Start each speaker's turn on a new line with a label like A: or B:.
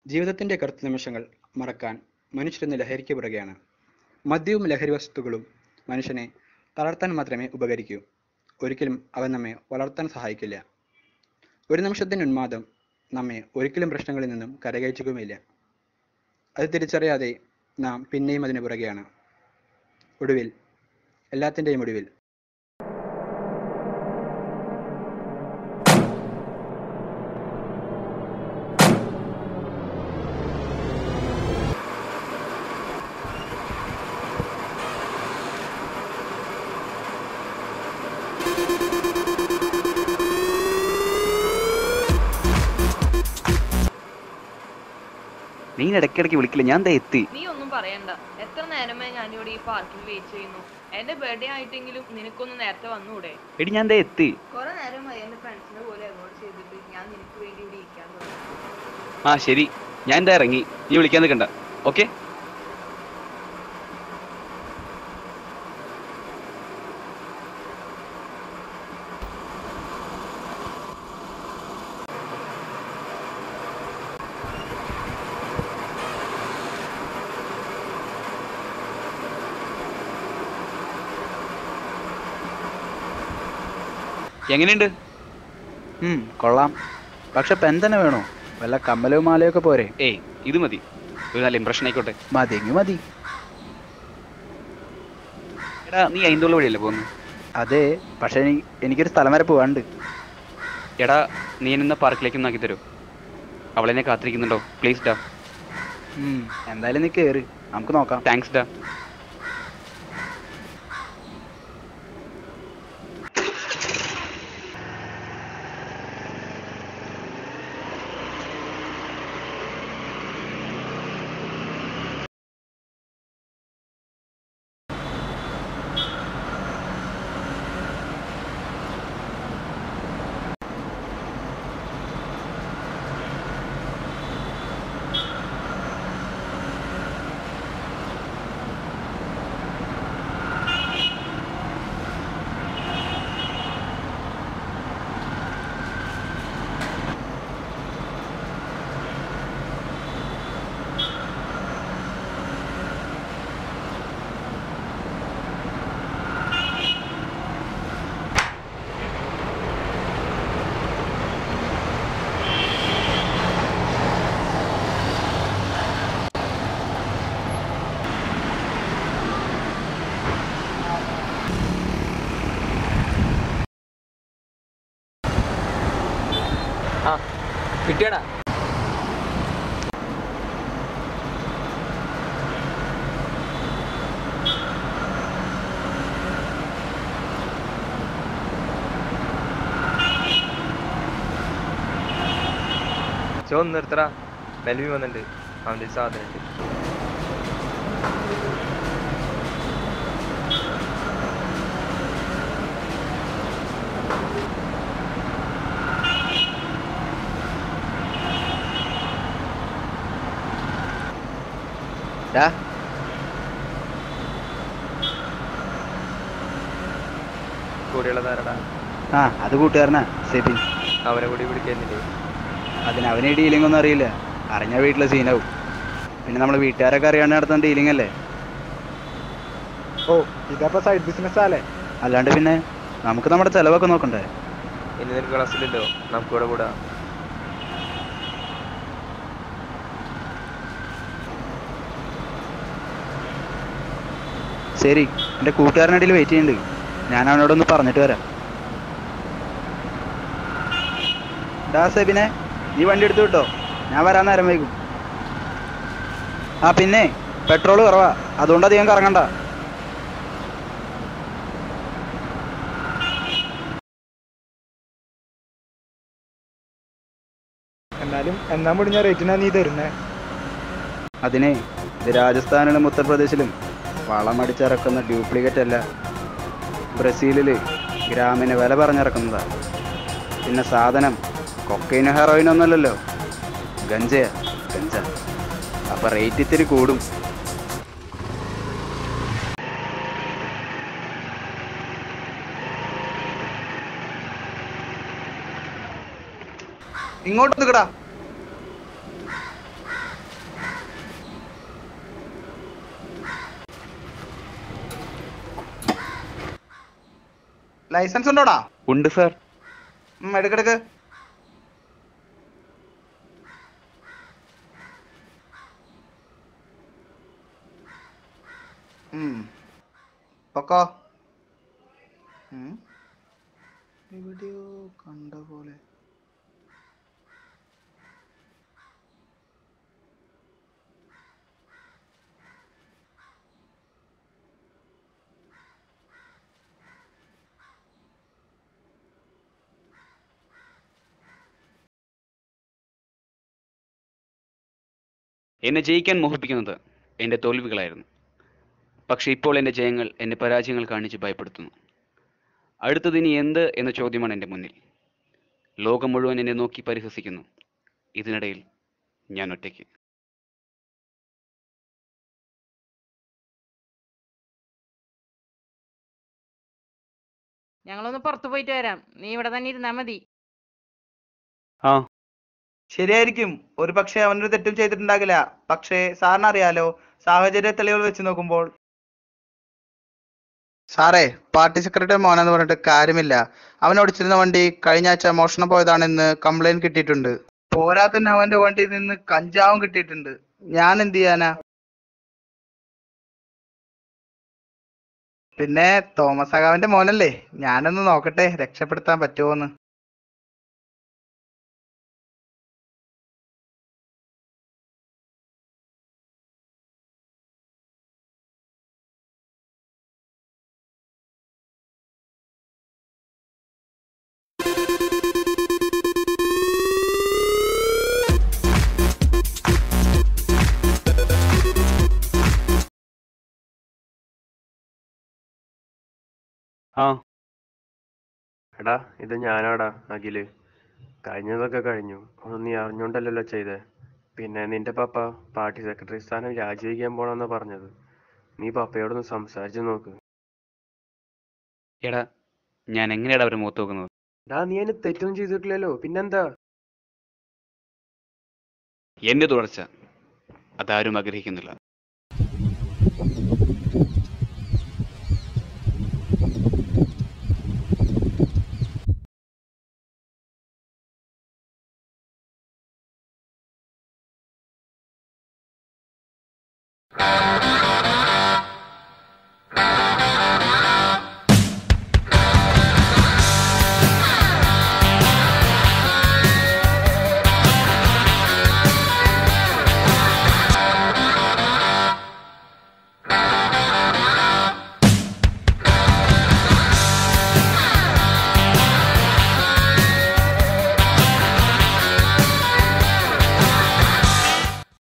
A: ജീവിതത്തിൻ്റെ കറുത്ത നിമിഷങ്ങൾ മറക്കാൻ മനുഷ്യരിന്ന് ലഹരിക്ക് പുറകെയാണ് മദ്യവും ലഹരി വസ്തുക്കളും മനുഷ്യനെ തളർത്താൻ മാത്രമേ ഉപകരിക്കൂ ഒരിക്കലും അവ നമ്മെ വളർത്താൻ സഹായിക്കില്ല ഒരു നിമിഷത്തിൻ്റെ ഉന്മാദം നമ്മെ ഒരിക്കലും പ്രശ്നങ്ങളിൽ നിന്നും കരകയറ്റുകയുമില്ല അത് തിരിച്ചറിയാതെ നാം പിന്നെയും അതിന് പുറകെയാണ് ഒടുവിൽ എല്ലാത്തിൻ്റെയും ഒടുവിൽ
B: നീ ഇടയ്ക്കിടയ്ക്ക് വിളിക്കില്ല ഞാൻ ദേ എത്തി
C: നീ ഒന്നും പറയണ്ട എത്ര നേരമായി ഞാനിവിടെ ഈ പാർക്കിൽ വെയിറ്റ് ചെയ്യുന്നു എന്റെ ബർത്ത്ഡേ ആയിട്ടെങ്കിലും നിനക്കൊന്ന് നേരത്തെ വന്നൂടെ
B: എടി ഞാൻ ദേ എത്തി
C: കുറെ നേരമായി എന്റെ ഫ്രണ്ട്സിനെ പോലെ അവോയ്ഡ് ചെയ്തിട്ട് ഞാൻ നിനക്ക് വേണ്ടി ഇവിടെ ഇരിക്കാൻ തുടങ്ങി
B: ആ ശരി ഞാൻ എന്താ ഇറങ്ങി നീ വിളിക്കാൻ നിൽക്കണ്ട ഓക്കെ എങ്ങനെയുണ്ട്
D: ഉം, കൊള്ളാം പക്ഷെ പെൻ തന്നെ വേണോ വല്ല കമ്മലോ മാലയോ ഒക്കെ പോരെ
B: ഏയ് ഇത് മതി ഒരു നല്ല ഇമ്പ്രഷൻ ആയിക്കോട്ടെ
D: മതിയെങ്കിൽ മതി
B: എടാ നീ അയിന്തുള്ള വഴിയല്ലേ പോകുന്നു
D: അതെ പക്ഷെ എനി- എനിക്കൊരു സ്ഥലം വരെ പോവാണ്ട്
B: എടാ നീ എന്നെ പാർക്കിലേക്ക് ഒന്ന് ആക്കി തരൂ അവളെന്നെ കാത്തിരിക്കുന്നുണ്ടോ പ്ലീസ് ഡാ
D: ഉം, എന്തായാലും നീ കേറ് നമുക്ക് നോക്കാം
B: താങ്ക്സ് ഡാ
E: ആ കിട്ടിയടാ ചോ നിർത്തടാ ബെൽവി വന്നിട്ടുണ്ട് അവൻ്റെ ഒരു സാധനം ഉണ്ട്
D: ഡാ
E: കൂടെയുള്ളതാരടാ
D: ആ അത് കൂട്ടുകാരനാ സെബിൻ
E: അവനെ കൂടി പിടിക്കുന്നില്ലേ
D: അതിന് അവന് ഡീലിംഗ് ഒന്നും അറിയില്ല അറിഞ്ഞ വീട്ടിലെ സീനാവും പിന്നെ നമ്മൾ വീട്ടുകാരൊക്കെ അറിയാണ്ട് നടത്തുന്ന ഡീലിംഗ് അല്ലേ
F: ഓ ഇതപ്പോ സൈഡ് ബിസിനസ് അല്ലേ
D: അല്ലാണ്ട് പിന്നെ നമുക്ക് നമ്മുടെ ചെലവൊക്കെ നോക്കണ്ടേ
E: ഇനി നിനക്ക് ക്ലാസ്സിലല്ലോ നമുക്ക് കൂടെ കൂടാ
D: ശരി എൻ്റെ കൂട്ടുകാരനിടയിൽ വെയിറ്റ് ചെയ്യുന്നുണ്ട് ഞാൻ അവനോടൊന്ന് പറഞ്ഞിട്ട് വരാം ഡാ സെബിനെ നീ വണ്ടി എടുത്തു വിട്ടോ ഞാൻ വരാൻ നേരം വൈകും ആ പിന്നെ പെട്രോൾ കുറവാ അതുകൊണ്ട് അധികം കറങ്ങണ്ട
F: എന്നാലും എന്നാ മുടിഞ്ഞ റേറ്റിനാ നീ തരുന്നേ
D: അതിനെ ഇത് രാജസ്ഥാനിലും ഉത്തർപ്രദേശിലും വളമടിച്ചിറക്കുന്ന ഡ്യൂപ്ലിക്കേറ്റ് അല്ല ബ്രസീലിൽ ഗ്രാമിന് വില പറഞ്ഞിറക്കുന്നതാ പിന്നെ സാധനം കൊക്കൈനും ഹെറോയിനും ഒന്നുമല്ലല്ലോ ഗഞ്ചയാ ഗഞ്ച അപ്പൊ റേറ്റ് ഇത്തിരി കൂടും
G: ഇങ്ങോട്ട് നിൽക്കടാ
D: ലൈസൻസ് ഉണ്ടോടാ
B: ഉണ്ട് സാർ
D: ഉം, എടുക്കെടുക്ക് ഉം. പൊക്കോ ഉം. എവിടെയോ കണ്ട പോലെ
B: എന്നെ ജയിക്കാൻ മോഹിപ്പിക്കുന്നത് എൻ്റെ തോൽവികളായിരുന്നു പക്ഷേ ഇപ്പോൾ എൻ്റെ ജയങ്ങൾ എൻ്റെ പരാജയങ്ങൾ കാണിച്ച് ഭയപ്പെടുത്തുന്നു അടുത്തത് ഇനി എന്ത് എന്ന ചോദ്യമാണ് എൻ്റെ മുന്നിൽ ലോകം മുഴുവൻ എന്നെ നോക്കി പരിഹസിക്കുന്നു ഇതിനിടയിൽ ഞാൻ ഒറ്റയ്ക്ക്
G: ഞങ്ങളൊന്ന് പുറത്തു പോയിട്ട് വരാം നീ ഇവിടെ തന്നെ ഇരുന്നാ മതി
B: ആ
D: ശരിയായിരിക്കും ഒരു പക്ഷേ അവനൊരു തെറ്റും ചെയ്തിട്ടുണ്ടാകില്ല പക്ഷേ സാറിന് അറിയാലോ സാഹചര്യ തെളിവുകൾ വെച്ച് നോക്കുമ്പോൾ സാറേ പാർട്ടി സെക്രട്ടറി മോനെന്ന് പറഞ്ഞിട്ട് കാര്യമില്ല അവൻ ഓടിച്ചിരുന്ന വണ്ടി കഴിഞ്ഞ ആഴ്ച മോഷണം പോയതാണെന്ന് കംപ്ലൈന്റ് കിട്ടിയിട്ടുണ്ട് പോരാത്തന്നെ അവന്റെ വണ്ടിയിൽ നിന്ന് കഞ്ചാവും കിട്ടിയിട്ടുണ്ട് ഞാൻ എന്ത് ചെയ്യാനാ പിന്നെ തോമസ് അകാവിന്റെ മോനല്ലേ ഞാനൊന്ന് നോക്കട്ടെ രക്ഷപ്പെടുത്താൻ പറ്റുമോന്ന്
B: ആ
H: എടാ ഇത് ഞാനാടാ അഖില് കഴിഞ്ഞതൊക്കെ കഴിഞ്ഞു ഒന്നും നീ അറിഞ്ഞോണ്ടല്ലല്ലോ ചെയ്തേ പിന്നെ നിന്റെ പപ്പ പാർട്ടി സെക്രട്ടറി സ്ഥാനം രാജിവെക്കാൻ പോണെന്നാ പറഞ്ഞത് നീ പപ്പയോടൊന്ന് സംസാരിച്ചു നോക്ക്
B: എടാ ഞാൻ എങ്ങനെയാടാ അവരെ മുഖത്ത് നോക്കുന്നത്
H: എടാ നീ അതിന് തെറ്റൊന്നും ചെയ്തിട്ടില്ലല്ലോ പിന്നെന്താ
B: എൻ്റെ തുടർച്ച അതാരും ആഗ്രഹിക്കുന്നില്ല
H: ആ